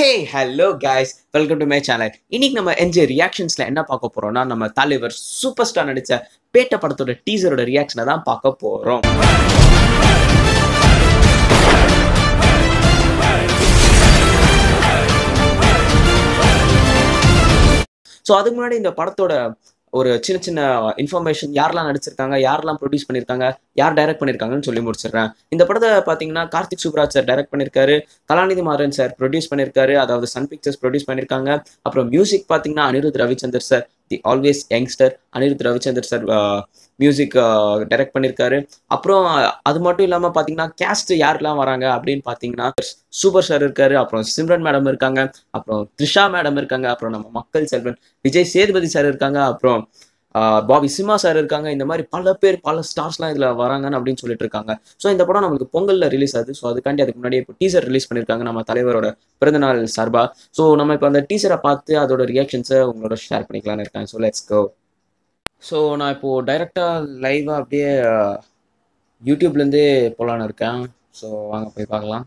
hey hello guys welcome to my channel இன்னைக்கு நம்ம NJ ரியாக்ஷன்ஸ்ல என்ன பார்க்க போறோம்னா நம்ம தலைவர் சூப்பர் ஸ்டார் நடிச்ச பேட்ட படத்தோட டீசரோட ரியாக்ஷனை தான் பார்க்க போறோம் ஸோ அதுக்கு முன்னாடி இந்த படத்தோட ஒரு சின்ன சின்ன இன்ஃபர்மேஷன் யாரெல்லாம் நடிச்சிருக்காங்க யாரெல்லாம் ப்ரொடியூஸ் பண்ணியிருக்காங்க யார் டைரக்ட் பண்ணியிருக்காங்கன்னு சொல்லி முடிச்சிடுறேன் இந்த படத்தை பார்த்தீங்கன்னா கார்த்திக் சுப்ராஜ் சார் டைரக்ட் பண்ணியிருக்காரு கலாநிதி மாறன் சார் ப்ரொடியூஸ் பண்ணியிருக்காரு அதாவது சன் பிக்சர்ஸ் ப்ரொடியூஸ் பண்ணியிருக்காங்க அப்புறம் மியூசிக் பார்த்தீங்கன்னா Anirudh Ravichander sir the always youngster Anirudh Ravichander sir music direct பண்ணியிருக்காரு அப்புறம் அது மட்டும் இல்லாமல் பார்த்தீங்கன்னா கேஸ்ட் யாரெல்லாம் வராங்க அப்படின்னு பார்த்தீங்கன்னா சூப்பர் சார் இருக்காரு அப்புறம் சிம்ரன் மேடம் இருக்காங்க அப்புறம் த்ரிஷா மேடம் இருக்காங்க அப்புறம் நம்ம மக்கள் செல்வன் விஜய் சேதுபதி சார் இருக்காங்க அப்புறம் பாபி சிம்மா சார் இருக்காங்க இந்த மாதிரி பல பேர் பல ஸ்டார்ஸ்லாம் இதில் வராங்கன்னு அப்படின்னு சொல்லிட்டு இருக்காங்க ஸோ இந்த படம் நம்மளுக்கு பொங்கலில் ரிலீஸ் ஆகுது ஸோ அதுக்காண்டி அதுக்கு முன்னாடி இப்போ டீசர் ரிலீஸ் பண்ணியிருக்காங்க நம்ம தலைவரோட பிறந்தநாள் சார்பா ஸோ நம்ம இப்போ அந்த டீசரை பார்த்து அதோட ரியாக்ஷன்ஸை உங்களோட ஷேர் பண்ணிக்கலாம்னு இருக்கேன் ஸோ லெட்ஸ் கோ ஸோ நான் இப்போது டைரெக்டாக லைவாக அப்படியே யூடியூப்லேருந்தே போகலான்னு இருக்கேன் ஸோ வாங்க போய் பார்க்கலாம்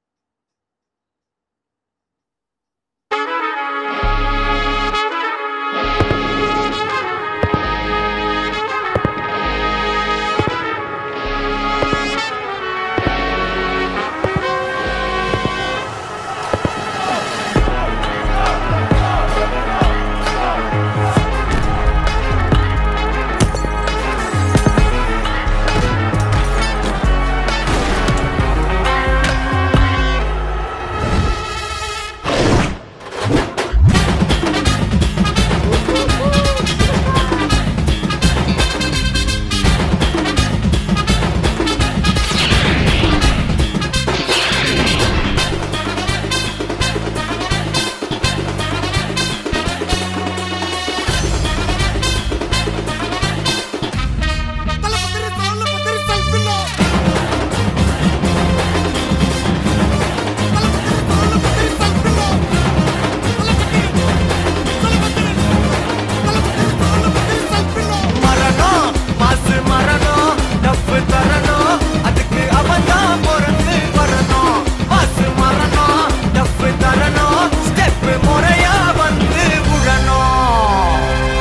மரணம் மாசு மரணம் டப்பு தரணும் அதுக்கு அவன் தான் பிறந்து வரணும் மாசு மரணம் டப்பு தரணும் ஸ்டெப் முறையா வந்து விழணும்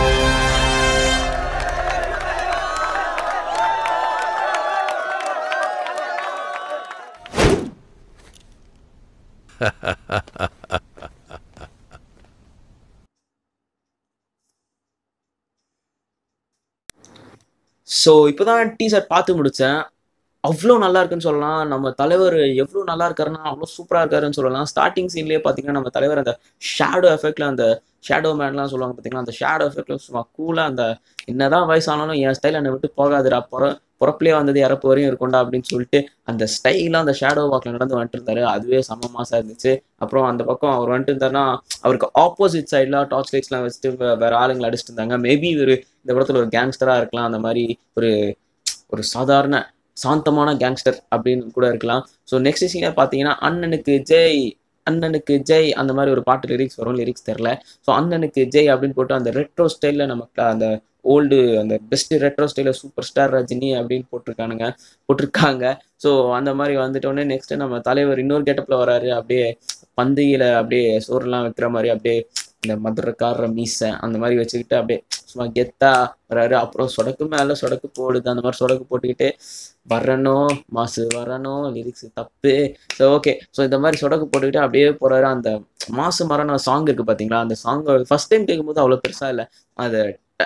ஸோ இப்போ தான் டீசர் பார்த்து முடித்தேன் அவ்வளோ நல்லா இருக்குன்னு சொல்லலாம் நம்ம தலைவர் எவ்வளோ நல்லா இருக்காருன்னா அவ்வளோ சூப்பராக இருக்காருன்னு சொல்லலாம் ஸ்டார்டிங் சீன்லேயே பார்த்தீங்கன்னா நம்ம தலைவர் அந்த ஷேடோ எஃபெக்ட்ல அந்த ஷேடோ மேன்லாம் சொல்லுவாங்க பார்த்தீங்கன்னா அந்த ஷேடோ எஃபெக்ட்ல சும்மா கூலாக அந்த என்னதான் வயசானாலும் என் ஸ்டைல் என்னை விட்டு போகாதுடா புற புறப்புலேயே வந்தது இறப்பு வரையும் இருக்கும்டா அப்படின்னு சொல்லிட்டு அந்த ஸ்டைலாக அந்த ஷேடோ வாக்கில் நடந்து வந்துட்டு இருந்தாரு அதுவே செம்ம மாசாக இருந்துச்சு அப்புறம் அந்த பக்கம் அவர் வந்துட்டு இருந்தாருன்னா அவருக்கு ஆப்போசிட் சைடில் டார்ச் லைட்ஸ்லாம் வச்சுட்டு வே- வேற ஆளுங்களை அடிச்சிட்டு இருந்தாங்க மேபி இவர் இந்த படத்தில் ஒரு கேங்ஸ்டராக இருக்கலாம் அந்த மாதிரி ஒரு ஒரு சாதாரண சாந்தமான கேங்ஸ்டர் அப்படின்னு கூட இருக்கலாம் ஸோ நெக்ஸ்ட் சீனை பார்த்தீங்கன்னா அண்ணனுக்கு ஜெய் அண்ணனுக்கு ஜெய் அந்த மாதிரி ஒரு பாட்டு லிரிக்ஸ் வரும் லிரிக்ஸ் தெரில ஸோ அண்ணனுக்கு ஜெய் அப்படின்னு போட்டு அந்த ரெட்ரோ ஸ்டைலில் நமக்கு அந்த ஓல்டு அந்த பெஸ்ட் ரெட்ரோ ஸ்டைலில் சூப்பர் ஸ்டார் ரஜினி அப்படின்னு போட்டிருக்கானுங்க போட்டிருக்காங்க ஸோ அந்த மாதிரி வந்துட்டோடனே நெக்ஸ்ட் நம்ம தலைவர் இன்னொரு கெட்டப்பில் வராரு அப்படியே பந்தியில் அப்படியே சோறுலாம் வைக்கிற மாதிரி அப்படியே இந்த மதுரக்கார மீசை அந்த மாதிரி வச்சுக்கிட்டு அப்படியே சும்மா கெத்தா வராரு அப்புறம் சொடக்கு மேலே சொடக்கு போடுது அந்த மாதிரி சொடக்கு போட்டுக்கிட்டு வரணும் மாசு வரணும் லிரிக்ஸ் தப்பு ஸோ ஓகே ஸோ இந்த மாதிரி சொடக்கு போட்டுக்கிட்டு அப்படியே போறாரு அந்த மாசு மரணம் சாங் இருக்கு பார்த்தீங்களா அந்த சாங் ஃபர்ஸ்ட் டைம் கேட்கும்போது அவ்வளோ பெருசாக இல்லை அது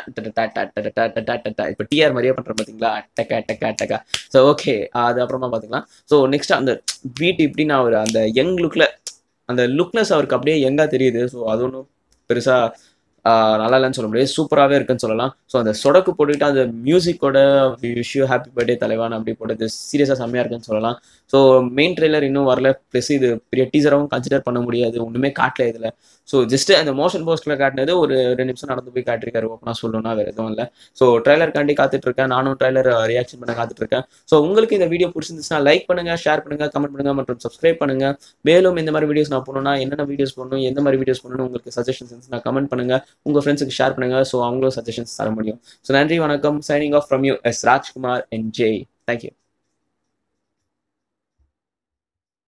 இப்போ டிஆர் மாதிரியே பண்ணுற பார்த்தீங்களா அட்டக்கா அட்டக்கா அட்டக்கா ஸோ ஓகே அது அப்புறமா பார்த்துக்கலாம் ஸோ நெக்ஸ்ட் அந்த பீட் இப்படின்னு அவர் அந்த யங் லுக்கில் அந்த லுக்னஸ் அவருக்கு அப்படியே யங்காக தெரியுது ஸோ அது ஒன்றும் பெருசாக நல்லா இல்லைன்னு சொல்ல முடியாது சூப்பராகவே இருக்குன்னு சொல்லலாம் ஸோ அந்த சொடக்கு போட்டுக்கிட்டு அந்த மியூசிக்கோட விஷ் ஹாப்பி பர்த்டே தலைவான் அப்படி போட்டது சீரியஸாக செம்மையாக இருக்குன்னு சொல்லலாம் ஸோ மெயின் ட்ரெய்லர் இன்னும் வரல ப்ளஸ் இது பெரிய டீசராகவும் கன்சிடர் பண்ண முடியாது ஒன்றுமே காட்டல இதில் ஸோ ஜஸ்ட் அந்த மோஷன் போஸ்ட்டில் காட்டினது ஒரு ரெண்டு நிமிஷம் நடந்து போய் காட்டிருக்காரு ஓப்பனாக சொல்லணும்னா வேறு எதுவும் இல்லை ஸோ ட்ரெய்லருக்காண்டி காத்துட்டு இருக்கேன் நானும் ட்ரெய்லர் ரியாக்ஷன் பண்ண காத்துட்டு இருக்கேன் ஸோ உங்களுக்கு இந்த வீடியோ பிடிச்சிருந்துச்சுன்னா லைக் பண்ணுங்க ஷேர் பண்ணுங்க கமெண்ட் பண்ணுங்க மற்றும் சப்ஸ்கிரைப் பண்ணுங்க மேலும் இந்த மாதிரி வீடியோஸ் நான் போடணும்னா என்னென்ன வீடியோஸ் பண்ணணும் எந்த மாதிரி வீடியோஸ் பண்ணணும் உங்களுக்கு சஜஷன்ஸ் இருந்துச்சுன்னா கமெண்ட் பண்ணுங்க உங்க ஃப்ரெண்ட்ஸுக்கு ஷேர் பண்ணுங்க ஸோ அவங்களும் சஜஷன்ஸ் தர முடியும் ஸோ நன்றி வணக்கம் signing off from U S Rajkumar and Jai thank you